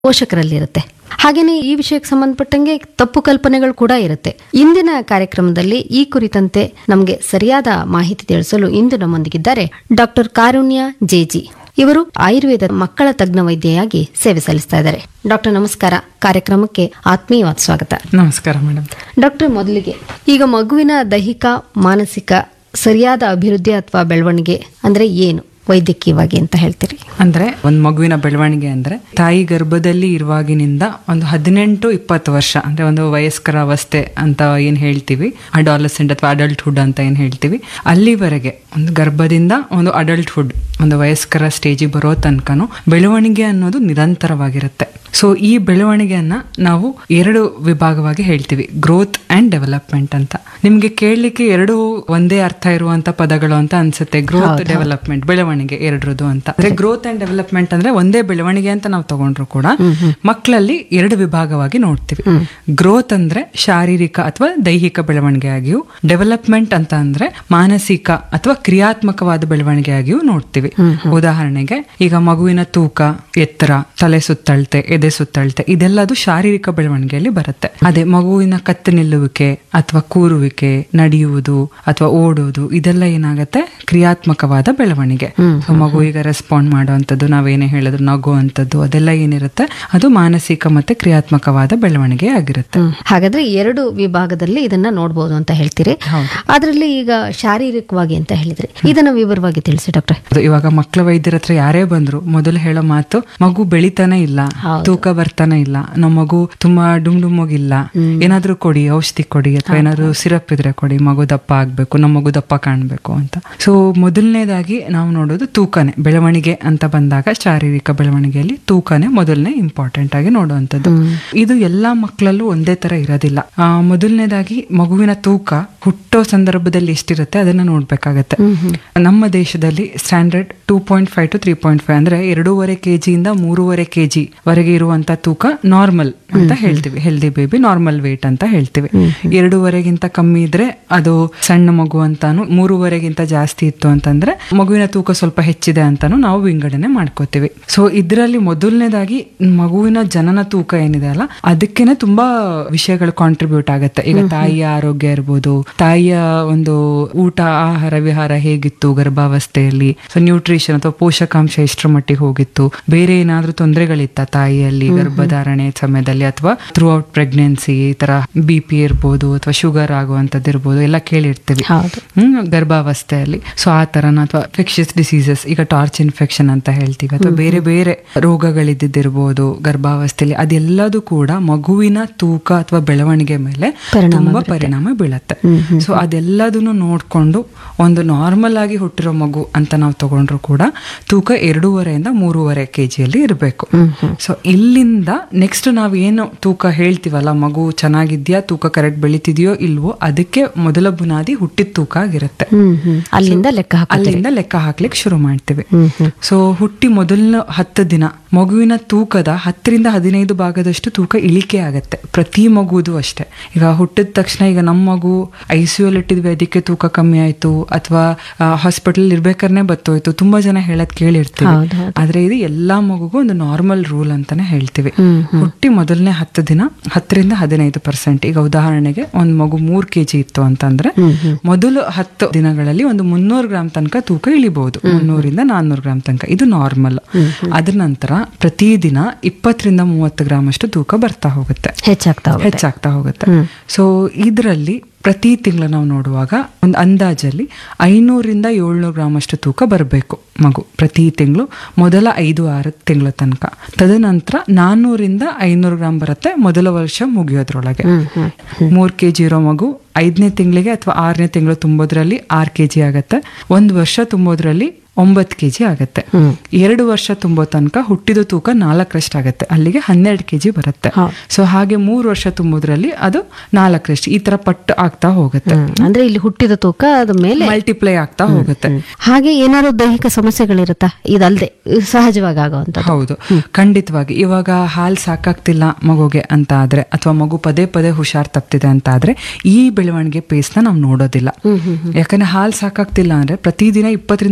ಪೋಷಕರಲ್ಲಿರುತ್ತೆ ಹಾಗೇನೆ ಈ ವಿಷಯಕ್ಕೆ ಸಂಬಂಧಪಟ್ಟಂಗೆ ತಪ್ಪು ಕಲ್ಪನೆಗಳು ಕೂಡ ಇರುತ್ತೆ ಇಂದಿನ ಕಾರ್ಯಕ್ರಮದಲ್ಲಿ ಈ ಕುರಿತಂತೆ ನಮಗೆ ಸರಿಯಾದ ಮಾಹಿತಿ ತಿಳಿಸಲು ಇಂದು ನಮ್ಮೊಂದಿಗಿದ್ದಾರೆ ಡಾಕ್ಟರ್ ಕಾರುಣ್ಯ ಜೆಜಿ ಇವರು ಆಯುರ್ವೇದ ಮಕ್ಕಳ ತಜ್ಞ ವೈದ್ಯೆಯಾಗಿ ಸೇವೆ ಸಲ್ಲಿಸ್ತಾ ಇದ್ದಾರೆ ಡಾಕ್ಟರ್ ನಮಸ್ಕಾರ ಕಾರ್ಯಕ್ರಮಕ್ಕೆ ಆತ್ಮೀಯವಾದ ಸ್ವಾಗತ ನಮಸ್ಕಾರ ಮೇಡಮ್ ಡಾಕ್ಟರ್ ಮೊದಲಿಗೆ ಈಗ ಮಗುವಿನ ದೈಹಿಕ ಮಾನಸಿಕ ಸರಿಯಾದ ಅಭಿವೃದ್ಧಿ ಅಥವಾ ಬೆಳವಣಿಗೆ ಅಂದ್ರೆ ಏನು ವೈದ್ಯಕೀಯವಾಗಿ ಅಂತ ಹೇಳ್ತೀರಿ ಅಂದ್ರೆ ಒಂದು ಮಗುವಿನ ಬೆಳವಣಿಗೆ ಅಂದ್ರೆ ತಾಯಿ ಗರ್ಭದಲ್ಲಿ ಇರುವಾಗಿನಿಂದ ಒಂದು ಹದಿನೆಂಟು ಇಪ್ಪತ್ತು ವರ್ಷ ಅಂದ್ರೆ ಒಂದು ವಯಸ್ಕರ ಅವಸ್ಥೆ ಅಂತ ಏನ್ ಹೇಳ್ತೀವಿ ಅಡಾಲಸೆಂಟ್ ಅಥವಾ ಅಡಲ್ಟ್ಹುಡ್ ಅಂತ ಏನ್ ಹೇಳ್ತೀವಿ ಅಲ್ಲಿವರೆಗೆ ಒಂದು ಗರ್ಭದಿಂದ ಒಂದು ಅಡಲ್ಟ್ಹುಡ್ ಒಂದು ವಯಸ್ಕರ ಸ್ಟೇಜಿಗೆ ಬರೋ ತನಕನೂ ಬೆಳವಣಿಗೆ ಅನ್ನೋದು ನಿರಂತರವಾಗಿರುತ್ತೆ ಸೊ ಈ ಬೆಳವಣಿಗೆಯನ್ನ ನಾವು ಎರಡು ವಿಭಾಗವಾಗಿ ಹೇಳ್ತೀವಿ ಗ್ರೋತ್ ಅಂಡ್ ಡೆವಲಪ್ಮೆಂಟ್ ಅಂತ ನಿಮ್ಗೆ ಕೇಳಲಿಕ್ಕೆ ಎರಡು ಒಂದೇ ಅರ್ಥ ಇರುವಂತ ಪದಗಳು ಅಂತ ಅನ್ಸುತ್ತೆ ಗ್ರೋತ್ ಡೆವಲಪ್ಮೆಂಟ್ ಬೆಳವಣಿಗೆ ಎರಡರದು ಅಂತ ಅಂದ್ರೆ ಗ್ರೋತ್ ಅಂಡ್ ಡೆವಲಪ್ಮೆಂಟ್ ಅಂದ್ರೆ ಒಂದೇ ಬೆಳವಣಿಗೆ ಅಂತ ನಾವು ತಗೊಂಡ್ರು ಕೂಡ ಮಕ್ಕಳಲ್ಲಿ ಎರಡು ವಿಭಾಗವಾಗಿ ನೋಡ್ತೀವಿ ಗ್ರೋತ್ ಅಂದ್ರೆ ಶಾರೀರಿಕ ಅಥವಾ ದೈಹಿಕ ಬೆಳವಣಿಗೆಯಾಗಿಯೂ ಡೆವಲಪ್ಮೆಂಟ್ ಅಂತ ಅಂದ್ರೆ ಮಾನಸಿಕ ಅಥವಾ ಕ್ರಿಯಾತ್ಮಕವಾದ ಬೆಳವಣಿಗೆಯಾಗಿಯೂ ನೋಡ್ತೀವಿ ಉದಾಹರಣೆಗೆ ಈಗ ಮಗುವಿನ ತೂಕ ಎತ್ತರ ತಲೆ ಸುತ್ತಳತೆ ಎದೆ ಸುತ್ತಳತೆ ಇದೆಲ್ಲದು ಶಾರೀರಿಕ ಬೆಳವಣಿಗೆಯಲ್ಲಿ ಬರುತ್ತೆ ಅದೇ ಮಗುವಿನ ಕತ್ತು ನಿಲ್ಲುವಿಕೆ ಅಥವಾ ಕೂರುವಿಕೆ ನಡೆಯುವುದು ಅಥವಾ ಓಡುವುದು ಇದೆಲ್ಲ ಏನಾಗತ್ತೆ ಕ್ರಿಯಾತ್ಮಕವಾದ ಬೆಳವಣಿಗೆ So, ಮಗು ಈಗ ರೆಸ್ಪಾಂಡ್ ಮಾಡುವಂಥದ್ದು ನಾವೇನೇ ಹೇಳಿದ್ರು ನಗುವಂಥದ್ದು ಅದೆಲ್ಲ ಏನಿರುತ್ತೆ ಅದು ಮಾನಸಿಕ ಮತ್ತೆ ಕ್ರಿಯಾತ್ಮಕವಾದ ಬೆಳವಣಿಗೆ ಆಗಿರುತ್ತೆ ಹಾಗಾದ್ರೆ ಎರಡು ವಿಭಾಗದಲ್ಲಿ ಇದನ್ನ ನೋಡಬಹುದು ಅಂತ ಹೇಳ್ತೀರಿ ಅದರಲ್ಲಿ ಈಗ ಶಾರೀರಿಕವಾಗಿ ಅಂತ ಹೇಳಿದ್ರಿ ಇದನ್ನ ವಿವರವಾಗಿ ತಿಳಿಸಿ ಡಾಕ್ಟ್ರೆ ಅದು ಇವಾಗ ಮಕ್ಕಳ ವೈದ್ಯರ ಹತ್ರ ಯಾರೇ ಬಂದ್ರು ಮೊದಲು ಹೇಳೋ ಮಾತು ಮಗು ಬೆಳಿತಾನೆ ಇಲ್ಲ ತೂಕ ಬರ್ತಾನೆ ಇಲ್ಲ ನಮ್ಮ ಮಗು ತುಂಬಾ ಡುಮ್ ಡುಮ್ಮಗಿಲ್ಲ ಏನಾದ್ರೂ ಕೊಡಿ ಔಷಧಿ ಕೊಡಿ ಅಥವಾ ಏನಾದ್ರು ಸಿರಪ್ ಇದ್ರೆ ಕೊಡಿ ಮಗು ದಪ್ಪ ಆಗ್ಬೇಕು ನಮ್ಮ ಮಗು ದಪ್ಪ ಕಾಣ್ಬೇಕು ಅಂತ ಸೊ ಮೊದಲನೇದಾಗಿ ನಾವು ನೋಡೋದು ತೂಕನೇ ಬೆಳವಣಿಗೆ ಅಂತ ಬಂದಾಗ ಶಾರೀರಿಕ ಬೆಳವಣಿಗೆಯಲ್ಲಿ ತೂಕನೇ ಮೊದಲನೇ ಇಂಪಾರ್ಟೆಂಟ್ ಆಗಿ ನೋಡುವಂಥದ್ದು ಇದು ಎಲ್ಲಾ ಮಕ್ಕಳಲ್ಲೂ ಒಂದೇ ತರ ಇರೋದಿಲ್ಲ ಆ, ಮೊದಲನೇದಾಗಿ ಮಗುವಿನ ತೂಕ ಹುಟ್ಟೋ ಸಂದರ್ಭದಲ್ಲಿ ಎಷ್ಟಿರುತ್ತೆ ಅದನ್ನ ನೋಡ್ಬೇಕಾಗತ್ತೆ ನಮ್ಮ ದೇಶದಲ್ಲಿ standard two point five to three point five ಅಂದ್ರೆ ಎರಡೂವರೆ ಕೆಜಿಯಿಂದ ಮೂರುವರೆ ಕೆಜಿ ವರೆಗೆ ಇರುವಂತ ತೂಕ ನಾರ್ಮಲ್ ಅಂತ ಹೇಳ್ತೀವಿ ಹೆಲ್ದಿ ಬೇಬಿ ನಾರ್ಮಲ್ ವೇಟ್ ಅಂತ ಹೇಳ್ತೀವಿ ಎರಡೂವರೆಗಿಂತ ಕಮ್ಮಿ ಇದ್ರೆ ಅದು ಸಣ್ಣ ಮಗು ಅಂತಾನು ಮೂರುವರೆಗಿಂತ ಜಾಸ್ತಿ ಇತ್ತು ಅಂತಂದ್ರೆ ಮಗುವಿನ ತೂಕ ಸ್ವಲ್ಪ ಹೆಚ್ಚಿದೆ ಅಂತಾನು ನಾವು ವಿಂಗಡಣೆ ಮಾಡ್ಕೋತೀವಿ ಸೊ ಇದರಲ್ಲಿ ಮೊದಲನೇದಾಗಿ ಮಗುವಿನ ಜನನ ತೂಕ ಏನಿದೆ ಅಲ್ಲ ಅದಕ್ಕೇನೆ ತುಂಬಾ ವಿಷಯಗಳು ಕಾಂಟ್ರಿಬ್ಯೂಟ್ ಆಗುತ್ತೆ ಈಗ ತಾಯಿಯ ಆರೋಗ್ಯ ಇರ್ಬೋದು ತಾಯಿಯ ಒಂದು ಊಟ ಆಹಾರ ವಿಹಾರ ಹೇಗಿತ್ತು ಗರ್ಭಾವಸ್ಥೆಯಲ್ಲಿ ಸೊ ನ್ಯೂಟ್ರಿಷನ್ ಅಥವಾ ಪೋಷಕಾಂಶ ಎಷ್ಟರ ಮಟ್ಟಿಗೆ ಹೋಗಿತ್ತು ಬೇರೆ ಏನಾದ್ರೂ ತೊಂದರೆಗಳಿತ್ತ ತಾಯಿಯಲ್ಲಿ ಗರ್ಭಧಾರಣೆ ಸಮಯದಲ್ಲಿ ಅಥವಾ ಥ್ರೂ ಔಟ್ ಪ್ರೆಗ್ನೆನ್ಸಿ ಈ ತರ ಬಿ ಪಿ ಇರ್ಬೋದು ಅಥವಾ ಶುಗರ್ ಆಗುವಂತದ್ದು ಇರ್ಬೋದು ಎಲ್ಲ ಕೇಳಿರ್ತೀವಿ ಹೌದು. ಹ್ಮ್ ಗರ್ಭಾವಸ್ಥೆಯಲ್ಲಿ ಸೊ ಆ ತರನ ಅಥವಾ ಫಿಕ್ಷಸ್ ಡಿಸೀಸಸ್ ಈಗ ಟಾರ್ಚ್ ಇನ್ಫೆಕ್ಷನ್ ಅಂತ ಹೇಳ್ತೀವಿ ಅಥವಾ ಬೇರೆ ಬೇರೆ ರೋಗಗಳಿದ್ದಿರ್ಬೋದು ಗರ್ಭಾವಸ್ಥೆಯಲ್ಲಿ ಅದೆಲ್ಲದೂ ಕೂಡ ಮಗುವಿನ ತೂಕ ಅಥವಾ ಬೆಳವಣಿಗೆ ಮೇಲೆ ತುಂಬಾ ಪರಿಣಾಮ ಬೀಳತ್ತೆ ಸೊ ಅದೆಲ್ಲದನ್ನು ನೋಡ್ಕೊಂಡು ಒಂದು ನಾರ್ಮಲ್ ಆಗಿ ಹುಟ್ಟಿರೋ ಮಗು ಅಂತ ನಾವು ತಗೊಂಡ್ರು ಕೂಡ ತೂಕ ಎರಡೂವರೆಯಿಂದ ಮೂರುವರೆ ಕೆಜಿಯಲ್ಲಿ ಇರಬೇಕು ಸೊ ಇಲ್ಲಿಂದ ನೆಕ್ಸ್ಟ್ ನಾವ್ ಏನು ತೂಕ ಹೇಳ್ತೀವಲ್ಲ ಮಗು ಚೆನ್ನಾಗಿದ್ಯಾ ತೂಕ ಕರೆಕ್ಟ್ ಬೆಳಿತಿದ್ಯೋ ಇಲ್ವೋ ಅದಕ್ಕೆ ಮೊದಲ ಬುನಾದಿ ಹುಟ್ಟಿದ ತೂಕ ಆಗಿರುತ್ತೆ ಹ್ಮ್ ಹ್ಮ್ ಅಲ್ಲಿಂದ ಲೆಕ್ಕ ಹಾಕ ಅಲ್ಲಿಂದ ಲೆಕ್ಕ ಹಾಕ್ಲಿಕ್ಕೆ ಶುರು ಮಾಡ್ತೀವಿ ಸೊ ಹುಟ್ಟಿ ಮೊದಲನ ಹತ್ತು ದಿನ ಮಗುವಿನ ತೂಕದ ಹತ್ತರಿಂದ ಹದಿನೈದು ಭಾಗದಷ್ಟು ತೂಕ ಇಳಿಕೆ ಆಗತ್ತೆ ಪ್ರತಿ ಮಗುವುದು ಅಷ್ಟೇ ಈಗ ಹುಟ್ಟಿದ ತಕ್ಷಣ ಈಗ ನಮ್ಮ ಮಗು ಐ ಸಿ ಯು ಇಟ್ಟಿದ್ವಿ ಅದಕ್ಕೆ ತೂಕ ಕಮ್ಮಿ ಆಯ್ತು ಅಥವಾ ಹಾಸ್ಪಿಟಲ್ ಇರ್ಬೇಕಾದ್ರೆ ಬತ್ತೋಯ್ತು ತುಂಬಾ ಜನ ಹೇಳದ್ ಕೇಳಿರ್ತೀವಿ ಹೌದು, ಹೌದು. ಆದ್ರೆ ಇದು ಎಲ್ಲಾ ಮಗುಗೂ ಒಂದು ನಾರ್ಮಲ್ ರೂಲ್ ಅಂತಾನೆ ಹೇಳ್ತೀವಿ ಹುಟ್ಟಿ ಮೊದಲನೇ ಹತ್ತು ದಿನ ಹತ್ತರಿಂದ ಹದಿನೈದು ಪರ್ಸೆಂಟ್ ಈಗ ಉದಾಹರಣೆಗೆ ಒಂದ್ ಮಗು ಮೂರ್ ಕೆಜಿ ಇತ್ತು ಅಂತಂದ್ರೆ ಮೊದಲು ಹತ್ತು ದಿನಗಳಲ್ಲಿ ಒಂದು ಮುನ್ನೂರು ಗ್ರಾಮ್ ತನಕ ತೂಕ ಇಳಿಬಹುದು ಮುನ್ನೂರಿಂದ ನಾನ್ನೂರು ಗ್ರಾಮ್ ತನಕ ಇದು ನಾರ್ಮಲ್ ಅದ್ರ ನಂತರ ಪ್ರತಿದಿನ ಇಪ್ಪತ್ತರಿಂದ ಮೂವತ್ತು ಗ್ರಾಮ್ ಅಷ್ಟು ತೂಕ ಬರ್ತಾ ಹೋಗುತ್ತೆ ಹೆಚ್ಚಾಗ್ತಾ ಹೋಗುತ್ತೆ ಹೆಚ್ಚಾಗ್ತಾ ಹೋಗುತ್ತೆ ಸೊ ಇದರಲ್ಲಿ ಪ್ರತಿ ತಿಂಗಳು ನಾವು ನೋಡುವಾಗ ಒಂದು ಅಂದಾಜಲ್ಲಿ ಐನೂರಿಂದ ಏಳ್ನೂರು ಗ್ರಾಮ್ ಅಷ್ಟು ತೂಕ ಬರಬೇಕು ಮಗು ಪ್ರತಿ ತಿಂಗಳು ಮೊದಲ ಐದು ಆರು ತಿಂಗಳ ತನಕ ತದನಂತರ ನಾನ್ನೂರಿಂದ ಐನೂರು ಗ್ರಾಮ್ ಬರುತ್ತೆ ಮೊದಲ ವರ್ಷ ಮುಗಿಯೋದ್ರೊಳಗೆ ಮೂರ್ ಕೆ ಜಿ ಇರೋ ಮಗು ಐದನೇ ತಿಂಗಳಿಗೆ ಅಥವಾ ಆರನೇ ತಿಂಗಳು ತುಂಬೋದ್ರಲ್ಲಿ ಆರ್ ಕೆ ಜಿ ಆಗತ್ತೆ ಒಂದು ವರ್ಷ ತುಂಬೋದ್ರಲ್ಲಿ ಒಂಬತ್ತು ಕೆ ಜಿ ಆಗತ್ತೆ ಎರಡು ವರ್ಷ ತುಂಬೋ ತನಕ ಹುಟ್ಟಿದ ತೂಕ ನಾಲ್ಕರಷ್ಟು ಆಗತ್ತೆ ಅಲ್ಲಿಗೆ ಹನ್ನೆರಡು ಕೆ ಜಿ ಬರುತ್ತೆ ಸೊ ಹಾಗೆ ಮೂರು ವರ್ಷ ತುಂಬೋದ್ರಲ್ಲಿ ಅದು ನಾಲ್ಕರಷ್ಟು ಈ ತರ ಪಟ್ಟು ಆಗ್ತಾ ಹೋಗುತ್ತೆ ಹ್ಮ್. ಅಂದ್ರೆ ಇಲ್ಲಿ ಹುಟ್ಟಿದ ತೂಕ ಅದ ಮೇಲೆ ಮಲ್ಟಿಪ್ಲೈ ಆಗ್ತಾ ಹೋಗುತ್ತೆ ಹಾಗೆ ಏನಾದ್ರು ದೈಹಿಕ ಸಮಸ್ಯೆಗಳಿರುತ್ತಾ ಇದಲ್ದೆ ಸಹಜವಾಗಿ ಆಗುವಂತ ಹೌದು ಖಂಡಿತವಾಗಿ ಇವಾಗ ಹಾಲ್ ಸಾಕಾಗ್ತಿಲ್ಲ ಮಗುಗೆ ಅಂತ ಆದ್ರೆ ಅಥವಾ ಮಗು ಪದೇ ಪದೇ ಹುಷಾರ್ ತಪ್ತಿದೆ ಅಂತ ಆದ್ರೆ ಈ ಬೆಳವಣಿಗೆ ಪೇಸ್ ನ ನಾವು ನೋಡೋದಿಲ್ಲ ಯಾಕಂದ್ರೆ ಹಾಲ್ ಸಾಕಾಗ್ತಿಲ್ಲ ಅಂದ್ರೆ ಪ್ರತಿದಿನ ಇಪ್ಪತ್ತರಿಂದ ಮೂವತ್ತು ಗ್ರಾಮ್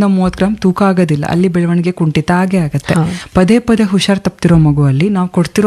ಗ್ರಾಮ್ ತೂಕ ಆಗೋದಿಲ್ಲ ಅಲ್ಲಿ ಬೆಳವಣಿಗೆ ಕುಂಠಿತ ಆಗೇ ಆಗತ್ತೆ ಪದೇ ಪದೇ ಹುಷಾರ್ ತಪ್ತಿರೋ ಮಗುವಲ್ಲಿ ನಾವು ಕೊಡ್ತಿರೋ